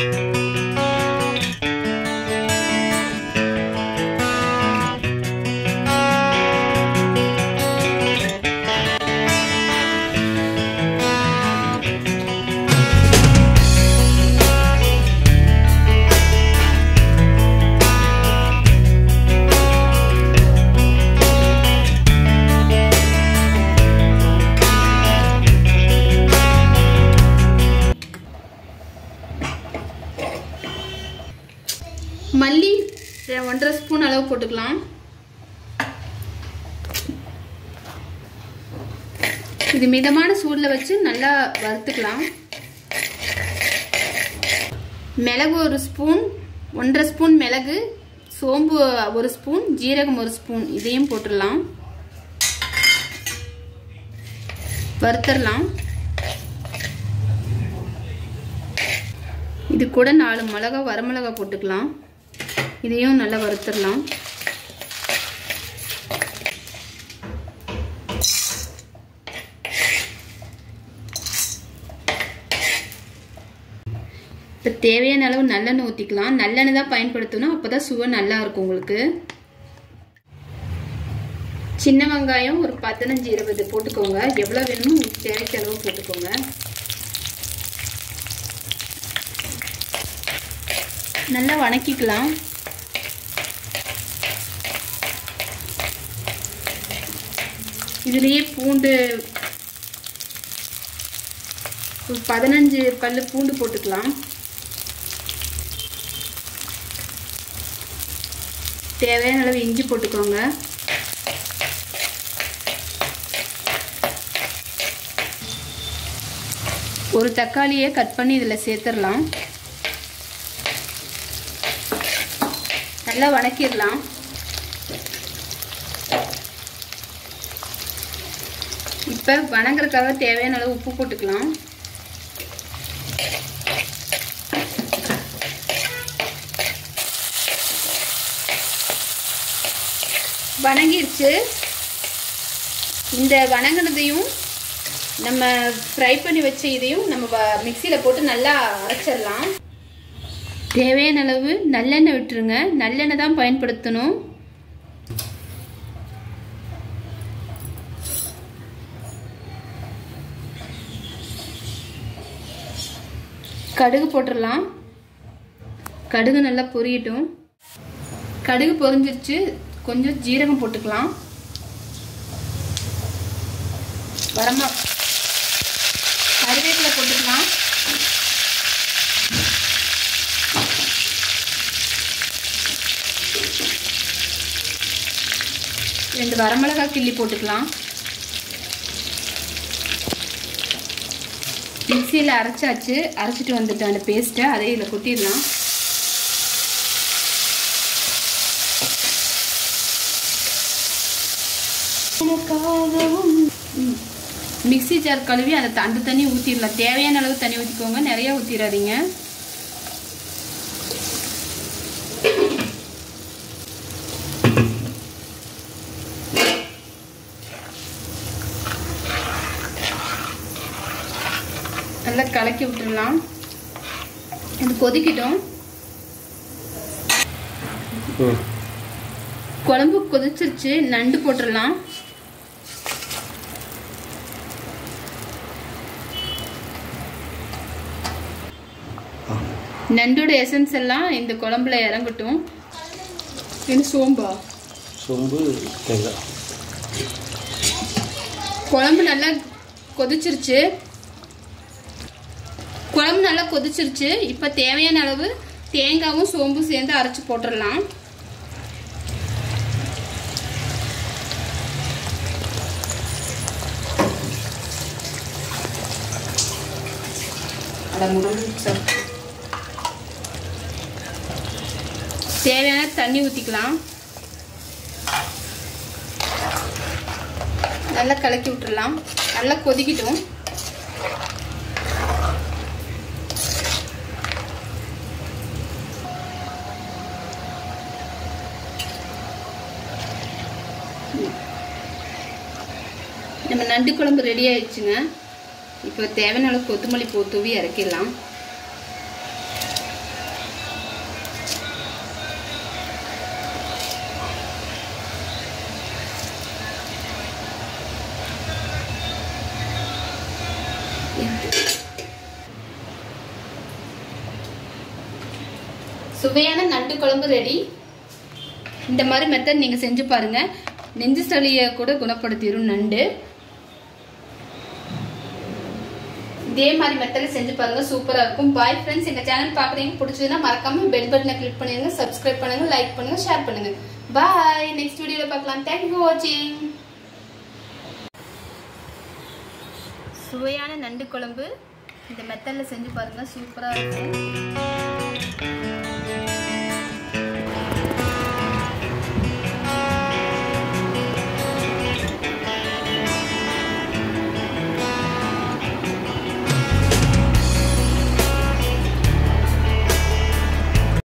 மல்லி ரெ- ஒன்றரை ஸ்பூன் அளவு போட்டுக்கலாம் இது மிதமான சூடில் வச்சு நல்லா வறுத்துக்கலாம் மிளகு ஒரு ஸ்பூன் ஒன்றரை ஸ்பூன் மிளகு சோம்பு ஒரு ஸ்பூன் ஜீரகம் ஒரு ஸ்பூன் இதையும் போட்டுடலாம் வறுத்தரலாம் இது கூட நாலு மிளகா வரமிளகா போட்டுக்கலாம் இதையும் நல்லா வறுத்துடலாம் இப்போ தேவையான அளவு நல்லெண்ணெய் ஊற்றிக்கலாம் நல்லெண்ணெய் தான் பயன்படுத்தணும் அப்போ தான் சுவை நல்லா இருக்கும் உங்களுக்கு சின்ன வெங்காயம் ஒரு பதினஞ்சு இருபது போட்டுக்கோங்க எவ்வளோ வேணுமோ உங்களுக்கு தேவைக்கு அளவு போட்டுக்கோங்க நல்லா வணக்கிக்கலாம் இதுலேயே பூண்டு ஒரு பதினஞ்சு பல்லு பூண்டு போட்டுக்கலாம் தேவையான அளவு இஞ்சி போட்டுக்கோங்க ஒரு தக்காளியை கட் பண்ணி இதில் சேர்த்துடலாம் நல்லா வணக்கிடலாம் இப்போ வணங்குறதுக்காக தேவையான அளவு உப்பு போட்டுக்கலாம் வணங்கிருச்சு இந்த வணங்கினதையும் நம்ம ஃப்ரை பண்ணி வச்ச இதையும் நம்ம மிக்சியில் போட்டு நல்லா அரைச்சிடலாம் தேவையான அளவு நல்லெண்ணெய் விட்டுருங்க நல்லெண்ணெய் தான் பயன்படுத்தணும் கடுகு போட்டுடலாம் கடுகு நல்லா பொரியட்டும் கடுகு பொரிஞ்சிருச்சு கொஞ்சம் ஜீரகம் போட்டுக்கலாம் வரமா கருவேப்பிலை போட்டுக்கலாம் ரெண்டு வரமிளகாய் கிள்ளி போட்டுக்கலாம் மிக்சியில் அரைச்சாச்சு அரைச்சிட்டு வந்துட்டு அந்த பேஸ்ட்டை அதே இதில் கொட்டிடலாம் மிக்சி ஜார் கழுவி அந்த த- அந்த தண்ணி ஊற்றிடலாம் தேவையான அளவு தண்ணி ஊற்றிக்கோங்க நிறைய ஊற்றிடாதீங்க நல்லா கலக்கி விட்டுடலாம் இது கொதிக்கிட்டோம் குழம்பு கொதிச்சிருச்சு நண்டு போட்டுடலாம் நண்டோட எசன்ஸ் எல்லாம் இந்த குழம்புல இறங்கட்டும் இது சோம்பா சோம்பு தேங்காய் குழம்பு நல்லா கொதிச்சிருச்சு குழம்பு நல்லா கொதிச்சிருச்சு இப்போ தேவையான அளவு தேங்காவும் சோம்பும் சேர்ந்து அரைச்சி போட்டுடலாம் தேவையான தண்ணி ஊற்றிக்கலாம் நல்லா கலக்கி விட்டுறலாம் நல்லா கொதிக்கிட்டும் நம்ம நண்டு குழம்பு ரெடி ஆயிடுச்சுங்க இப்போ தேவையான அளவு கொத்தமல்லி பூ தூவி இறக்கிடலாம் சுவையான நண்டு குழம்பு ரெடி இந்த மாதிரி மெத்தட் நீங்கள் செஞ்சு பாருங்க நெஞ்சு சளியை கூட குணப்படுத்திடும் நண்டு இதே மாதிரி மெத்தட் செஞ்சு பாருங்க சூப்பரா இருக்கும் பாய் ஃப்ரெண்ட்ஸ் எங்க சேனல் பாக்குறீங்க பிடிச்சதுன்னா மறக்காம பெல் பட்டனை கிளிக் பண்ணிருங்க சப்ஸ்கிரைப் பண்ணுங்க லைக் பண்ணுங்க ஷேர் பண்ணுங்க பாய் நெக்ஸ்ட் வீடியோல பார்க்கலாம் தேங்க் யூ வாட்சிங் சுவையான நண்டு குழம்பு இந்த மெத்தடில் செஞ்சு பாருங்க சூப்பராக இருக்கும்